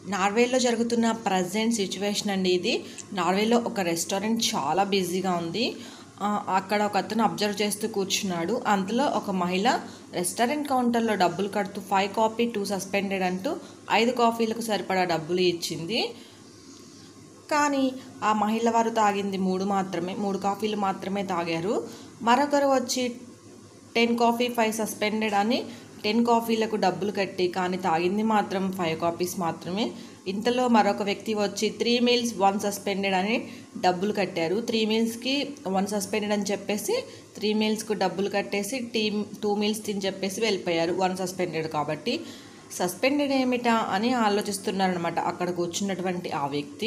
నార్వేలో జరుగుతున్న present situation అండి ఇది నార్వేలో ఒక రెస్టారెంట్ చాలా బిజీగా ఉంది ఆ, అక్కడ ఒక అతను అబ్జర్వ్ చేస్తూ కూర్చున్నాడు అందులో ఒక మహిళ రెస్టారెంట్ కౌంటర్లో డబ్బులు కడుతూ ఫైవ్ కాఫీ టూ సస్పెండెడ్ అంటూ ఐదు కాఫీలకు సరిపడా డబ్బులు ఇచ్చింది కానీ ఆ మహిళ వారు తాగింది మూడు మాత్రమే మూడు కాఫీలు మాత్రమే తాగారు మరొకరు వచ్చి టెన్ కాఫీ ఫైవ్ సస్పెండెడ్ అని టెన్ కాఫీలకు డబ్బులు కట్టి కానీ తాగింది మాత్రం ఫైవ్ కాఫీస్ మాత్రమే ఇంతలో మరొక వ్యక్తి వచ్చి త్రీ మీల్స్ వన్ సస్పెండెడ్ అని డబ్బులు కట్టారు త్రీ మీల్స్కి వన్ సస్పెండెడ్ అని చెప్పేసి త్రీ మీల్స్కు డబ్బులు కట్టేసి టీ టూ మీల్స్ తిని చెప్పేసి వెళ్ళిపోయారు వన్ సస్పెండెడ్ కాబట్టి సస్పెండెడ్ ఏమిటా అని ఆలోచిస్తున్నారనమాట అక్కడ కూర్చున్నటువంటి ఆ వ్యక్తి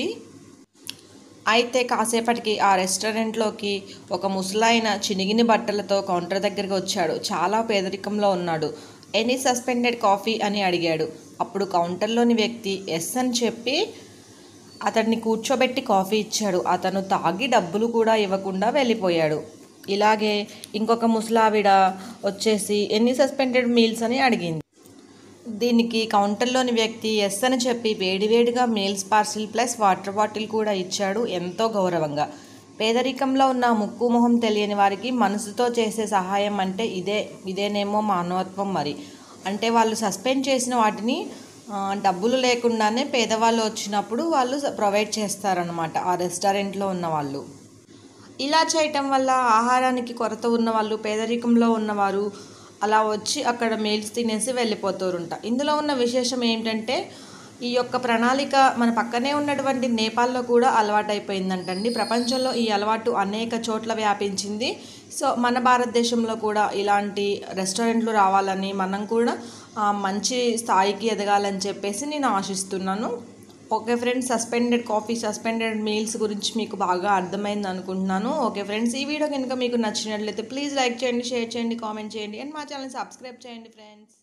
అయితే కాసేపటికి ఆ రెస్టారెంట్లోకి ఒక ముసలాయన చినిగిన బట్టలతో కౌంటర్ దగ్గరికి వచ్చాడు చాలా పేదరికంలో ఉన్నాడు ఎనీ సస్పెండెడ్ కాఫీ అని అడిగాడు అప్పుడు కౌంటర్లోని వ్యక్తి ఎస్ అని చెప్పి అతన్ని కూర్చోబెట్టి కాఫీ ఇచ్చాడు అతను తాగి డబ్బులు కూడా ఇవ్వకుండా వెళ్ళిపోయాడు ఇలాగే ఇంకొక ముసలావిడ వచ్చేసి ఎన్ని సస్పెండెడ్ మీల్స్ అని అడిగింది దీనికి కౌంటర్లోని వ్యక్తి ఎస్ అని చెప్పి వేడివేడిగా meals parcel plus water bottle కూడా ఇచ్చాడు ఎంతో గౌరవంగా పేదరికంలో ఉన్న ముక్కు మొహం తెలియని వారికి మనసుతో చేసే సహాయం అంటే ఇదే ఇదేనేమో మానవత్వం మరి అంటే వాళ్ళు సస్పెండ్ చేసిన వాటిని ఆ, డబ్బులు లేకుండానే పేదవాళ్ళు వచ్చినప్పుడు వాళ్ళు ప్రొవైడ్ చేస్తారనమాట ఆ రెస్టారెంట్లో ఉన్న వాళ్ళు ఇలా చేయటం వల్ల ఆహారానికి కొరత ఉన్న వాళ్ళు పేదరికంలో ఉన్నవారు అలా వచ్చి అక్కడ మీల్స్ తినేసి వెళ్ళిపోతారుంట ఇందులో ఉన్న విశేషం ఏంటంటే ఈ యొక్క ప్రణాళిక మన పక్కనే ఉన్నటువంటి నేపాల్లో కూడా అలవాటైపోయిందంటండి ప్రపంచంలో ఈ అలవాటు అనేక చోట్ల వ్యాపించింది సో మన భారతదేశంలో కూడా ఇలాంటి రెస్టారెంట్లు రావాలని మనం కూడా ఆ, మంచి స్థాయికి ఎదగాలని చెప్పేసి నేను ఆశిస్తున్నాను okay friends suspended coffee suspended meals గురించి మీకు బాగా అర్థమైంది అనుకుంటున్నాను ఓకే ఫ్రెండ్స్ ఈ వీడియో కనుక మీకు నచ్చినట్లయితే ప్లీజ్ లైక్ చేయండి షేర్ చేయండి కామెంట్ చేయండి అండ్ మా ఛానల్ సబ్స్క్రైబ్ చేయండి ఫ్రెండ్స్